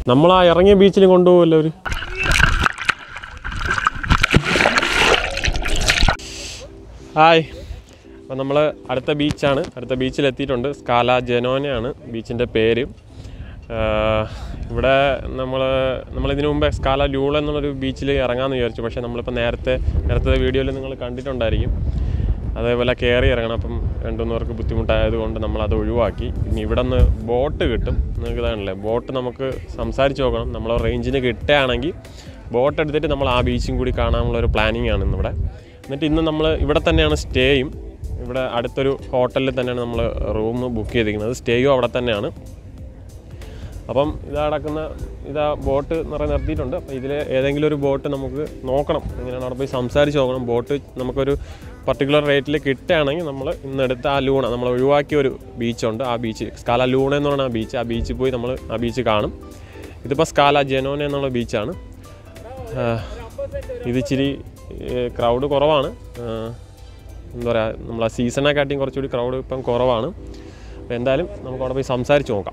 നമ്മൾ ആ ഇറങ്ങിയ ബീച്ചിൽ കൊണ്ടുപോകുമല്ലോ അവർ ഹായ് അപ്പോൾ നമ്മൾ അടുത്ത ബീച്ചാണ് അടുത്ത ബീച്ചിൽ എത്തിയിട്ടുണ്ട് സ്കാല ജനോനയാണ് ബീച്ചിൻ്റെ പേര് ആഹ് ഇവിടെ നമ്മൾ നമ്മളിതിനു മുമ്പ് സ്കാല ലൂൾ എന്നുള്ളൊരു ബീച്ചിൽ ഇറങ്ങാമെന്ന് വിചാരിച്ചു പക്ഷേ നമ്മളിപ്പോൾ നേരത്തെ നേരത്തെ വീഡിയോയിൽ നിങ്ങൾ കണ്ടിട്ടുണ്ടായിരിക്കും അതേപോലെ കയറി ഇറങ്ങണം അപ്പം രണ്ടു മൂന്ന് പേർക്ക് ബുദ്ധിമുട്ടായതുകൊണ്ട് നമ്മളത് ഒഴിവാക്കി ഇനി ഇവിടെ നിന്ന് ബോട്ട് കിട്ടും നിങ്ങൾക്ക് ഇതാണല്ലേ ബോട്ട് നമുക്ക് സംസാരിച്ച് നോക്കണം നമ്മൾ റേഞ്ചിന് കിട്ടുകയാണെങ്കിൽ ബോട്ട് എടുത്തിട്ട് നമ്മൾ ആ ബീച്ചും കൂടി കാണാനുള്ള ഒരു പ്ലാനിങ് ആണ് ഇന്നിവിടെ എന്നിട്ട് ഇന്ന് നമ്മൾ ഇവിടെ തന്നെയാണ് സ്റ്റേയും ഇവിടെ അടുത്തൊരു ഹോട്ടലിൽ തന്നെയാണ് നമ്മൾ റൂം ബുക്ക് ചെയ്തിരിക്കുന്നത് സ്റ്റേയും അവിടെ തന്നെയാണ് അപ്പം ഇതാ കിടക്കുന്ന ഇതാ ബോട്ട് നിറയെ നിർത്തിയിട്ടുണ്ട് അപ്പോൾ ഇതിൽ ഏതെങ്കിലും ഒരു ബോട്ട് നമുക്ക് നോക്കണം എങ്ങനെയാണ് അവിടെ പോയി സംസാരിച്ച് നോക്കണം ബോട്ട് നമുക്കൊരു പർട്ടിക്കുലർ റേറ്റിൽ കിട്ടുകയാണെങ്കിൽ നമ്മൾ ഇന്നെടുത്ത ആ ലൂണ നമ്മൾ ഒഴിവാക്കിയ ഒരു ബീച്ചുണ്ട് ആ ബീച്ച് സ്കാല ലൂണ എന്ന് പറയുന്ന ആ ബീച്ച് ആ ബീച്ചിൽ പോയി നമ്മൾ ആ ബീച്ച് കാണും ഇതിപ്പോൾ സ്കാല ജനോന എന്നുള്ള ബീച്ചാണ് ആഹ് ഇത് ഇച്ചിരി ക്രൗഡ് കുറവാണ് ആഹ് എന്താ പറയുക നമ്മൾ ആ സീസണെക്കാട്ടിയും കുറച്ചുകൂടി ക്രൗഡ് ഇപ്പം കുറവാണ് അപ്പോൾ എന്തായാലും നമുക്ക് അവിടെ പോയി സംസാരിച്ച് നോക്കാം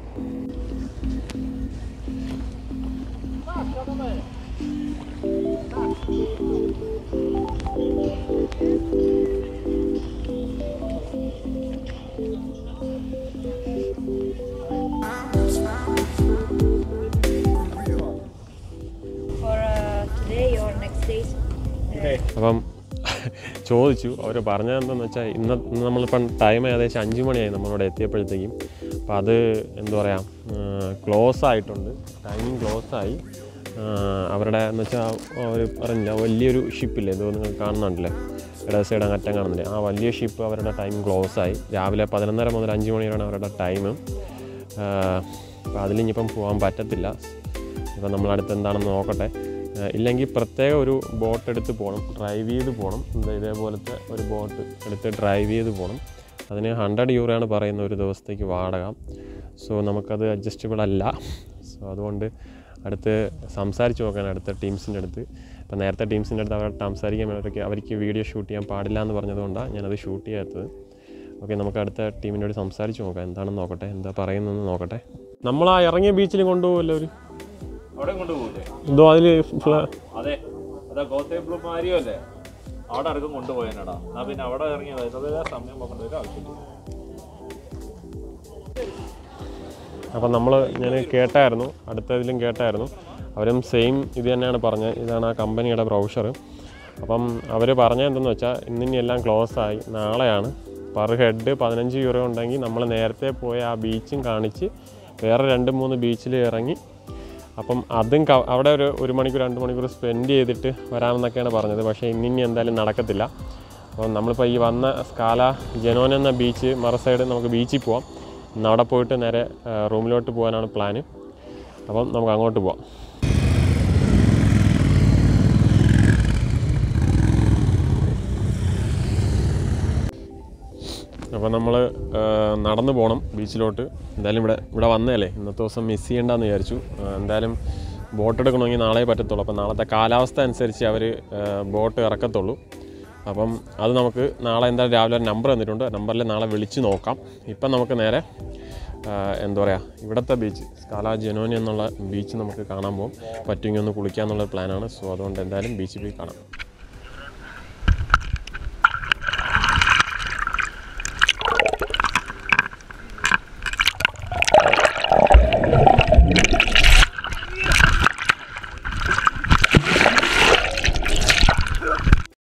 for uh, today or next days? അപ്പം ചോദിച്ചു അവർ പറഞ്ഞത് എന്താണെന്ന് വെച്ചാൽ ഇന്ന് ഇന്ന് നമ്മളിപ്പം ടൈം ഏകദേശം അഞ്ച് മണിയായി നമ്മളിവിടെ എത്തിയപ്പോഴത്തേക്കും അപ്പം അത് എന്താ പറയുക ക്ലോസ് ആയിട്ടുണ്ട് ടൈമിങ് ക്ലോസ് ആയി ആ, അവരുടെ എന്ന് വെച്ചാൽ അവർ പറഞ്ഞില്ല വലിയൊരു ഷിപ്പില്ലേ എന്തോ നിങ്ങൾ കാണുന്നുണ്ടല്ലേ ഇട സൈഡ് അറ്റം കാണുന്നില്ലേ ആ വലിയ ഷിപ്പ് അവരുടെ ടൈം ക്ലോസ് ആയി രാവിലെ പതിനൊന്നര മുതൽ അഞ്ച് മണി വരെയാണ് അവരുടെ ടൈം അപ്പോൾ അതിലിനിയിപ്പം പോകാൻ പറ്റത്തില്ല ഇപ്പം നമ്മളടുത്ത് എന്താണെന്ന് നോക്കട്ടെ ഏഹ് ഇല്ലെങ്കിൽ പ്രത്യേക ഒരു ബോട്ട് എടുത്ത് പോകണം ഡ്രൈവ് ചെയ്ത് പോകണം എന്താ ഇതേപോലത്തെ ഒരു ബോട്ട് എടുത്ത് ഡ്രൈവ് ചെയ്ത് പോകണം അതിന് ഹൺഡ്രഡ് യൂറോയാണ് പറയുന്ന ഒരു ദിവസത്തേക്ക് വാടക സോ നമുക്കത് അഡ്ജസ്റ്റബിൾ അല്ല സോ അതുകൊണ്ട് അടുത്ത് സംസാരിച്ച് നോക്കാൻ അടുത്ത ടീംസിൻ്റെ അടുത്ത് ഇപ്പം നേരത്തെ ടീംസിൻ്റെ അടുത്ത് അവരുടെ സംസാരിക്കാൻ അവർക്ക് അവർക്ക് വീഡിയോ ഷൂട്ട് ചെയ്യാൻ പാടില്ല എന്ന് പറഞ്ഞതുകൊണ്ടാണ് ഞാനത് ഷൂട്ട് ചെയ്യാത്തത് ഓക്കെ നമുക്ക് അടുത്ത ടീമിനോട് സംസാരിച്ച് നോക്കാം എന്താണെന്ന് നോക്കട്ടെ എന്താ പറയുന്നതെന്ന് നോക്കട്ടെ നമ്മൾ ആ ഇറങ്ങിയ ബീച്ചിൽ കൊണ്ടുപോകുമല്ലോ ഒരു അവിടെ കൊണ്ടുപോകൂലേ എന്തോ അതിൽ അതെ അതാ ഗോത്തേ ബ്ലൂ മാരിയോ അല്ലേ അവിടെ അടക്കം കൊണ്ടുപോയാനടാ എന്നാ പിന്നെ അവിടെ ഇറങ്ങിയത് അതിൻ്റെ സമയം നോക്കേണ്ട ഒരു ആവശ്യമില്ല അപ്പം നമ്മൾ ഞാൻ കേട്ടായിരുന്നു അടുത്തതിലും കേട്ടായിരുന്നു അവരും സെയിം ഇത് തന്നെയാണ് പറഞ്ഞത് ഇതാണ് ആ കമ്പനിയുടെ ബ്രൗഷർ അപ്പം അവർ പറഞ്ഞത് എന്തെന്ന് വെച്ചാൽ ഇന്നിനി എല്ലാം ക്ലോസ് ആയി നാളെയാണ് പെർ ഹെഡ് പതിനഞ്ച് യൂറോ ഉണ്ടെങ്കിൽ നമ്മൾ നേരത്തെ പോയ ആ ബീച്ചും കാണിച്ച് വേറെ രണ്ട് മൂന്ന് ബീച്ചിൽ ഇറങ്ങി അപ്പം അതും ക- അവിടെ ഒരു ഒരു മണിക്കൂർ രണ്ട് മണിക്കൂർ സ്പെൻഡ് ചെയ്തിട്ട് വരാമെന്നൊക്കെയാണ് പറഞ്ഞത് പക്ഷേ ഇന്നിനി എന്തായാലും നടക്കത്തില്ല അപ്പം നമ്മളിപ്പോൾ ഈ വന്ന സ്കാല ജനോൻ എന്ന ബീച്ച് മറ സൈഡ് നമുക്ക് ബീച്ചിൽ പോവാം ഇന്ന് അവിടെ പോയിട്ട് നേരെ ആ, റൂമിലോട്ട് പോകാനാണ് പ്ലാന് അപ്പം നമുക്ക് അങ്ങോട്ട് പോവാം അപ്പോൾ നമ്മൾ നടന്നു പോകണം ബീച്ചിലോട്ട് എന്തായാലും ഇവിടെ ഇവിടെ വന്നതല്ലേ ഇന്നത്തെ ദിവസം മിസ് ചെയ്യണ്ടെന്ന് വിചാരിച്ചു ആ, എന്തായാലും ബോട്ട് എടുക്കണമെങ്കിൽ നാളെ പറ്റത്തുള്ളൂ അപ്പം നാളത്തെ കാലാവസ്ഥ അനുസരിച്ച് അവർ ബോട്ട് ഇറക്കത്തുള്ളൂ അപ്പം അത് നമുക്ക് നാളെ എന്തായാലും രാവിലെ ഒരു നമ്പർ തന്നിട്ടുണ്ട് നമ്പറിൽ നാളെ വിളിച്ച് നോക്കാം ഇപ്പം നമുക്ക് നേരെ ആ, എന്താ പറയുക ഇവിടുത്തെ ബീച്ച് സ്കാല ജനോനി എന്നുള്ള ബീച്ച് നമുക്ക് കാണാൻ പോകും പറ്റുമെങ്കിൽ ഒന്ന് കുളിക്കാന്നുള്ള പ്ലാനാണ് സോ അതുകൊണ്ട് എന്തായാലും ബീച്ചിൽ പോയി കാണാം